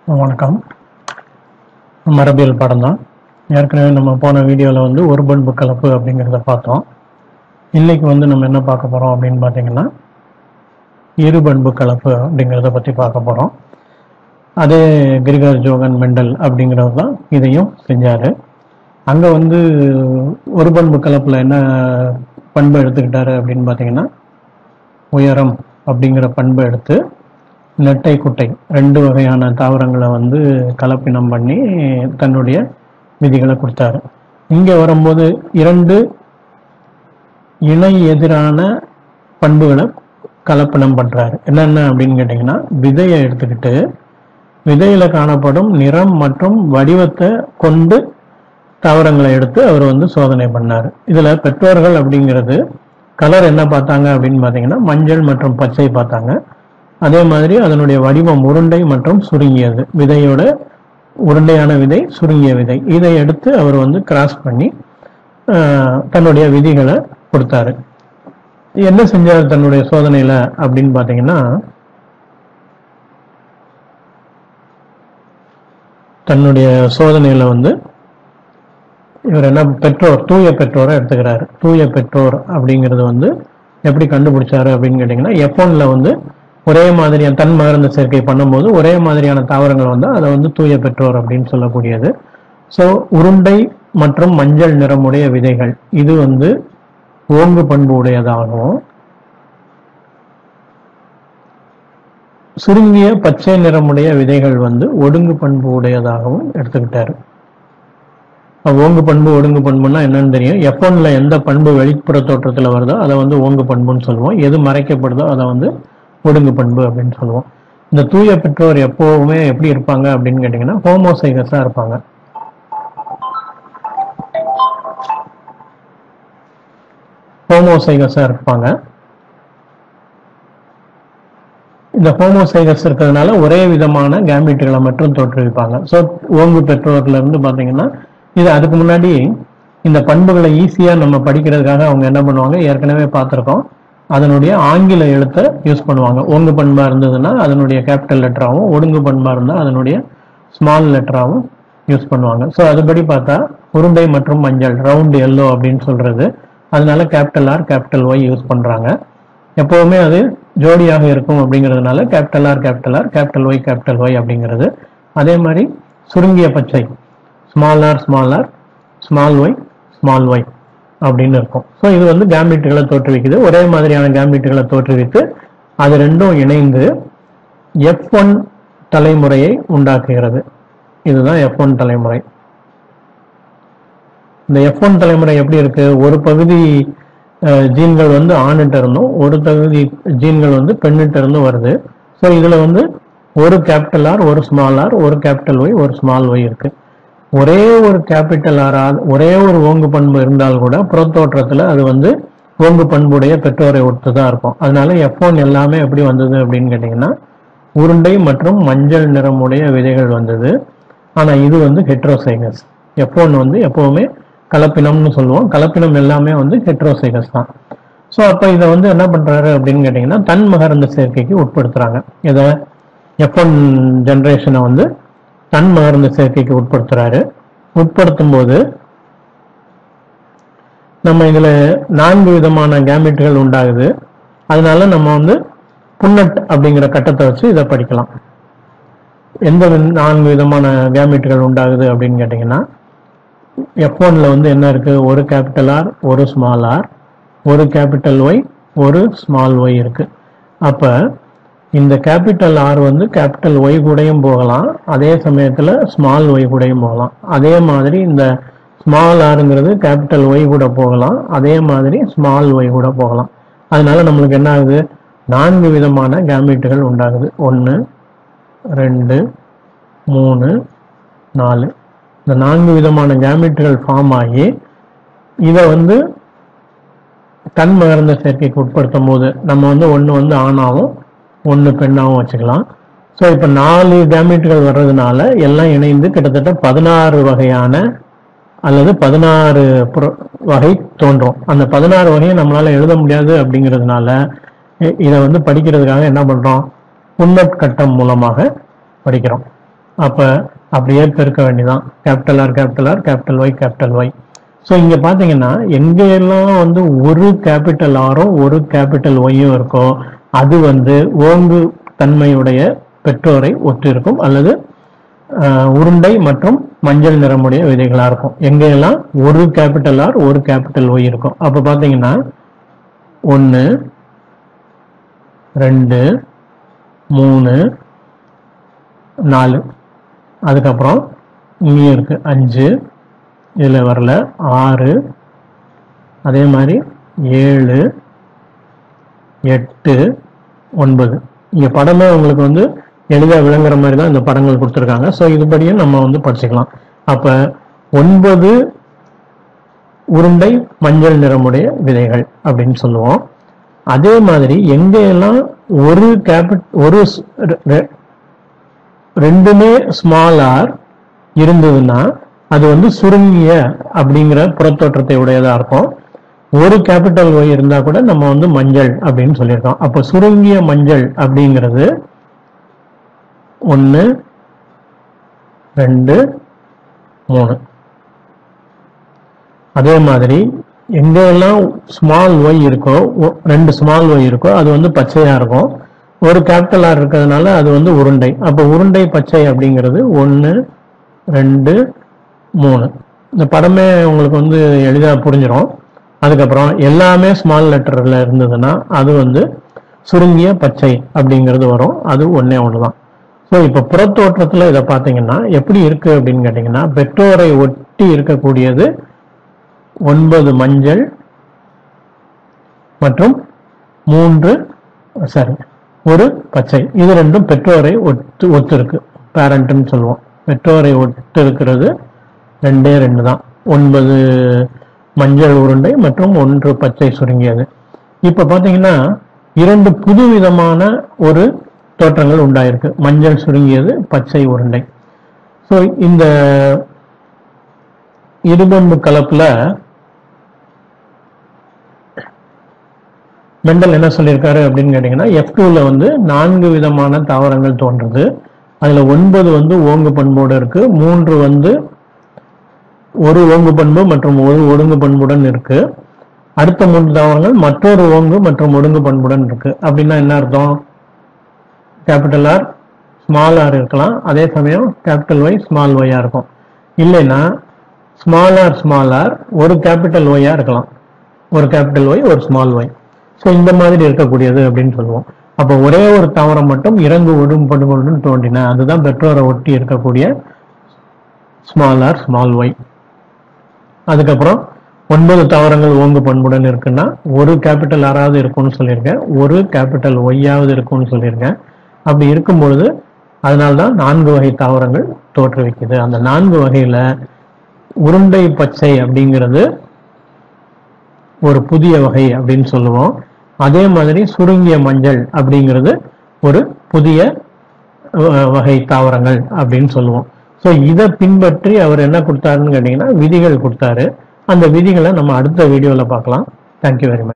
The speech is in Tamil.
வணக்கம் மரபியல் பாடம் தான் ஏற்கனவே நம்ம போன வீடியோவில் வந்து ஒரு பண்பு கலப்பு அப்படிங்கிறத பார்த்தோம் இன்னைக்கு வந்து நம்ம என்ன பார்க்க போகிறோம் அப்படின்னு பார்த்தீங்கன்னா இரு பண்பு கலப்பு அப்படிங்கிறத பற்றி பார்க்க போகிறோம் அதே கிரிகர் ஜோகன் மெண்டல் அப்படிங்கிறவர் தான் இதையும் செஞ்சார் அங்கே வந்து ஒரு பண்பு கலப்பில் என்ன பண்பு எடுத்துக்கிட்டாரு அப்படின்னு பார்த்தீங்கன்னா உயரம் அப்படிங்கிற பண்பை எடுத்து நெட்டை குட்டை ரெண்டு வகையான தாவரங்களை வந்து கலப்பினம் பண்ணி தன்னுடைய விதிகளை கொடுத்தாரு இங்கே வரும்போது இரண்டு இணை எதிரான பண்புகளை கலப்பினம் பண்றாரு என்னென்ன அப்படின்னு கேட்டிங்கன்னா விதையை எடுத்துக்கிட்டு விதையில காணப்படும் நிறம் மற்றும் வடிவத்தை கொண்டு தாவரங்களை எடுத்து அவர் வந்து சோதனை பண்ணார் இதுல பெற்றோர்கள் அப்படிங்கிறது கலர் என்ன பார்த்தாங்க அப்படின்னு பார்த்தீங்கன்னா மஞ்சள் மற்றும் பச்சை பார்த்தாங்க அதே மாதிரி அதனுடைய வடிவம் உருண்டை மற்றும் சுருங்கியது விதையோட உருண்டையான விதை சுருங்கிய விதை இதை எடுத்து அவர் வந்து கிராஸ் பண்ணி ஆஹ், தன்னுடைய விதிகளை கொடுத்தாரு என்ன செஞ்சார் தன்னுடைய சோதனையில அப்படின்னு பார்த்தீங்கன்னா தன்னுடைய சோதனையில வந்து இவர் என்ன பெற்றோர் தூய பெற்றோரை எடுத்துக்கிறாரு தூய பெற்றோர் அப்படிங்கிறது வந்து எப்படி கண்டுபிடிச்சாரு அப்படின்னு கேட்டிங்கன்னா எஃப்ஒன்ல வந்து ஒரே மாதிரியான தன் மகரந்த சேர்க்கை பண்ணும்போது ஒரே மாதிரியான தாவரங்கள் வந்து அதை வந்து தூய பெற்றோர் அப்படின்னு சொல்லக்கூடியது ஸோ உருண்டை மற்றும் மஞ்சள் நிறமுடைய விதைகள் இது வந்து ஓங்கு பண்பு உடையதாகவும் சுருங்கிய பச்சை நிறமுடைய விதைகள் வந்து ஒடுங்கு பண்பு உடையதாகவும் எடுத்துக்கிட்டாரு அப்ப ஓங்கு பண்பு ஒடுங்கு பண்புன்னா என்னன்னு தெரியும் எஃப்ஒன்ல எந்த பண்பு வெளிப்புற தோற்றத்துல வருதோ அதை வந்து ஓங்கு பண்புன்னு சொல்லுவோம் எது மறைக்கப்படுதோ அதை வந்து ஒடுங்கு பண்பு அப்படின்னு சொல்லுவோம் இந்த தூய பெற்றோர் எப்பவுமே எப்படி இருப்பாங்க அப்படின்னு கேட்டிங்கன்னா ஹோமோசைகஸா இருப்பாங்க ஹோமோசைகஸா இருப்பாங்க இந்த ஹோமோசைகஸ் இருக்கிறதுனால ஒரே விதமான கேமிட்டுகளை மட்டும் தோற்றுவிப்பாங்க ஸோ ஓங்கு பெற்றோர்ல இருந்து பார்த்தீங்கன்னா இது அதுக்கு முன்னாடி இந்த பண்புகளை ஈஸியாக நம்ம படிக்கிறதுக்காக அவங்க என்ன பண்ணுவாங்க ஏற்கனவே பார்த்துருக்கோம் அதனுடைய ஆங்கில எழுத்தை யூஸ் பண்ணுவாங்க ஓங்கு பண்பா இருந்ததுன்னா அதனுடைய கேபிட்டல் லெட்டராகவும் ஒடுங்கு பண்பா இருந்தால் அதனுடைய ஸ்மால் லெட்டராகவும் யூஸ் பண்ணுவாங்க ஸோ அதுபடி பார்த்தா உருண்டை மற்றும் மஞ்சள் ரவுண்ட் எல்லோ அப்படின்னு சொல்றது அதனால capital R capital Y use பண்றாங்க எப்பவுமே அது ஜோடியாக இருக்கும் அப்படிங்கிறதுனால capital R capital R capital Y capital Y அப்படிங்கிறது அதே மாதிரி சுருங்கிய பச்சை small R small R small Y small Y அப்படின்னு இருக்கும் ஸோ இது வந்து கேம்பிட்டுகளை தோற்றுவிக்குது ஒரே மாதிரியான கேம்பிட்டுகளை தோற்றுவித்து அது ரெண்டும் இணைந்து எஃப் ஒன் தலைமுறையை உண்டாக்குகிறது இதுதான் எஃப் ஒன் தலைமுறை இந்த எஃப் ஒன் தலைமுறை எப்படி இருக்கு ஒரு பகுதி அஹ், ஜீன்கள் வந்து ஆணிட்ட இருந்தும் ஒரு பகுதி ஜீன்கள் வந்து பெண்ணிட்ட இருந்தும் வருது ஸோ இதுல வந்து ஒரு கேபிட்டல் ஆர் ஒரு ஸ்மால் ஆர் ஒரு கேபிட்டல் ஒய் ஒரு ஸ்மால் ஒய் இருக்கு ஒரே ஒரு கேபிட்டல் ஆர் ஒரே ஒரு ஓங்கு பண்பு இருந்தால் கூட புறத்தோற்றத்துல அது வந்து ஓங்கு பண்புடைய பெற்றோரை ஒத்து தான் இருக்கும் அதனால எஃப் ஒன் எல்லாமே எப்படி வந்தது அப்படின்னு கேட்டிங்கன்னா உருண்டை மற்றும் மஞ்சள் நிறமுடைய விதைகள் வந்தது ஆனா இது வந்து ஹெட்ரோசைகஸ் எஃப் ஒன் வந்து எப்பவுமே கலப்பினம்னு சொல்லுவோம் கலப்பினம் எல்லாமே வந்து ஹெட்ரோசைகஸ் தான் ஸோ அப்போ இதை வந்து என்ன பண்றாரு அப்படின்னு கேட்டிங்கன்னா தன் மகரந்த சேர்க்கைக்கு உட்படுத்துறாங்க இதை எஃப் ஒன் ஜென்ரேஷனை வந்து தன் மகரந்த சேர்க்கைக்கு உட்படுத்துறாரு உட்படுத்தும் போது நம்ம இதுல நான்கு விதமான கேமிட்டுகள் உண்டாகுது அதனால நம்ம வந்து புன்னட் அப்படிங்கிற கட்டத்தை வச்சு இதை படிக்கலாம் எந்த வி- நான்கு விதமான கேமிட்டுகள் உண்டாகுது அப்படின்னு கேட்டிங்கன்னா எஃப் ஒன்ல வந்து என்ன இருக்கு ஒரு கேபிட்டல் ஆர் ஒரு ஸ்மால் ஆர் ஒரு கேபிட்டல் ஒய் ஒரு ஸ்மால் ஒய் இருக்கு அப்ப இந்த கேபிட்டல் ஆர் வந்து கேபிட்டல் ஒய் கூடயும் போகலாம் அதே சமயத்துல ஸ்மால் ஒய் கூடயும் போகலாம் அதே மாதிரி இந்த ஸ்மால் ஆருங்கிறது கேபிட்டல் ஒய் கூட போகலாம் அதே மாதிரி ஸ்மால் ஒய் கூட போகலாம் அதனால நம்மளுக்கு என்ன ஆகுது நான்கு விதமான கேமிட்டுகள் உண்டாகுது ஒன்று ரெண்டு மூணு நாலு இந்த நான்கு விதமான கேமிட்டுகள் ஃபார்ம் ஆகி இதை வந்து தன் மகர்ந்த சேர்க்கைக்கு உட்படுத்தும் போது நம்ம வந்து ஒன்று வந்து ஆணாவும் ஒன்று பெண்ணாவும் வச்சுக்கலாம் ஸோ இப்போ நாலு கேமிட்டுகள் வர்றதுனால எல்லாம் இணைந்து கிட்டத்தட்ட பதினாறு வகையான அல்லது பதினாறு புர- வகை தோன்றும் அந்த பதினாறு வகையை நம்மளால எழுத முடியாது அப்படிங்கிறதுனால இ- இதை வந்து படிக்கிறதுக்காக என்ன பண்றோம் உன்னட் கட்டம் மூலமாக படிக்கிறோம் அப்ப அப்படியே பெருக்க வேண்டியதான் capital R capital R capital Y capital Y so இங்க பாத்தீங்கன்னா எங்கெல்லாம் வந்து ஒரு கேபிட்டல் ஆரும் ஒரு கேபிட்டல் ஒய்யும் இருக்கோ அது வந்து ஓங்கு தன்மையுடைய பெற்றோரை ஒத்து இருக்கும் அல்லது அஹ், உருண்டை மற்றும் மஞ்சள் நிறமுடைய விதைகளா இருக்கும் எங்கெல்லாம் ஒரு கேபிட்டல் ஆர் ஒரு கேபிட்டல் ஒய் இருக்கும் அப்ப பாத்தீங்கன்னா ஒன்னு ரெண்டு மூணு நாலு அதுக்கப்புறம் இங்கேயும் இருக்கு அஞ்சு இதில் வரல ஆறு அதே மாதிரி ஏழு எட்டு ஒன்பது இங்கே படமே உங்களுக்கு வந்து எளிதாக விளங்குற மாதிரி தான் இந்த படங்கள் கொடுத்துருக்காங்க ஸோ இதுபடியும் நம்ம வந்து படிச்சுக்கலாம் அப்போ ஒன்பது உருண்டை மஞ்சள் நிறமுடைய விதைகள் அப்படின்னு சொல்லுவோம் அதே மாதிரி எங்கெல்லாம் ஒரு கேபிட் ஒரு ஸ்- ரெ- ரெ- ரெண்டுமே ஸ்மால் ஆர் இருந்ததுன்னா அது வந்து சுருங்கிய அப்படிங்கிற புறத்தோற்றத்தை உடையதா இருக்கும் ஒரு கேபிட்டல் ஒய் இருந்தா கூட நம்ம வந்து மஞ்சள் அப்படின்னு சொல்லியிருக்கோம் அப்போ சுருங்கிய மஞ்சள் அப்படிங்கிறது ஒன்று ரெண்டு மூணு அதே மாதிரி எங்கெல்லாம் ஸ்மால் ஒய் இருக்கோ ஒ- ரெண்டு ஸ்மால் ஒய் இருக்கோ அது வந்து பச்சையா இருக்கும் ஒரு கேபிட்டல் ஆர் இருக்கிறதுனால அது வந்து உருண்டை அப்போ உருண்டை பச்சை அப்படிங்கிறது ஒன்று ரெண்டு மூணு இந்த படமே உங்களுக்கு வந்து எளிதாக புரிஞ்சிடும் அதுக்கப்புறம் எல்லாமே ஸ்மால் லெட்டரில் இருந்ததுன்னா அது வந்து சுருங்கிய பச்சை அப்படிங்கிறது வரும் அது ஒண்ணே ஒன்று தான் ஸோ இப்போ புறத்தோற்றத்தில் இதை பார்த்தீங்கன்னா எப்படி இருக்கு அப்படின்னு கேட்டிங்கன்னா பெற்றோரை ஒட்டி இருக்கக்கூடியது ஒன்பது மஞ்சள் மற்றும் மூன்று சாரி ஒரு பச்சை இது ரெண்டும் பெற்றோரை ஒத்து ஒத்து இருக்கு பேரண்ட்னு சொல்லுவோம் பெற்றோரை ஒத்து இருக்கிறது ரெண்டே ரெண்டு தான் ஒன்பது மஞ்சள் உருண்டை மற்றும் ஒன்று பச்சை சுருங்கியது இப்ப பாத்தீங்கன்னா இரண்டு புதுவிதமான ஒரு தோற்றங்கள் உண்டாயிருக்கு மஞ்சள் சுருங்கியது பச்சை உருண்டை ஸோ இந்த இருபண்பு கலப்புல மெண்டல் என்ன சொல்லியிருக்காரு அப்படின்னு கேட்டிங்கன்னா எஃப் டூல வந்து நான்கு விதமான தாவரங்கள் தோன்றுது அதுல ஒன்பது வந்து ஓங்கு பண்போடு இருக்கு மூன்று வந்து ஒரு ஓங்கு பண்பு மற்றும் ஒரு ஒடுங்கு பண்புடன் இருக்கு அடுத்த மூன்று தாவரங்கள் மற்றொரு ஓங்கு மற்றும் ஒடுங்கு பண்புடன் இருக்கு அப்படின்னா என்ன அர்த்தம் கேபிட்டல் ஆர் ஸ்மால் ஆர் இருக்கலாம் அதே சமயம் கேபிட்டல் ஒய் ஸ்மால் ஒய்யா இருக்கும் இல்லைன்னா ஸ்மால் ஆர் ஸ்மால் ஆர் ஒரு கேபிட்டல் ஒய்யா இருக்கலாம் ஒரு கேபிட்டல் ஒய் ஒரு ஸ்மால் ஒய் ஸோ இந்த மாதிரி இருக்கக்கூடியது அப்படின்னு சொல்லுவோம் அப்போ ஒரே ஒரு தாவரம் மட்டும் இறங்கு ஒடும் பண்புடன் தோன்றின அதுதான் பெற்றோரை ஒட்டி இருக்கக்கூடிய ஸ்மால் ஆர் ஸ்மால் ஒய் அதுக்கப்புறம் ஒன்பது தாவரங்கள் ஓங்கு பண்புடன் இருக்குன்னா ஒரு கேபிட்டல் ஆறாவது இருக்கும்னு சொல்லியிருக்கேன் ஒரு கேபிட்டல் ஒய்யாவது இருக்கும்னு சொல்லியிருக்கேன் அப்படி இருக்கும் பொழுது அதனால்தான் நான்கு வகை தாவரங்கள் தோற்றுவிக்குது அந்த நான்கு வகையில உருண்டை பச்சை அப்படிங்கிறது ஒரு புதிய வகை அப்படின்னு சொல்லுவோம் அதே மாதிரி சுருங்கிய மஞ்சள் அப்படிங்கிறது ஒரு புதிய அஹ், வகை தாவரங்கள் அப்படின்னு சொல்லுவோம் ஸோ இதை பின்பற்றி அவர் என்ன கொடுத்தாருன்னு கேட்டிங்கன்னா விதிகள் கொடுத்தாரு அந்த விதிகளை நம்ம அடுத்த வீடியோவில் பார்க்கலாம் தேங்க்யூ வெரி மச்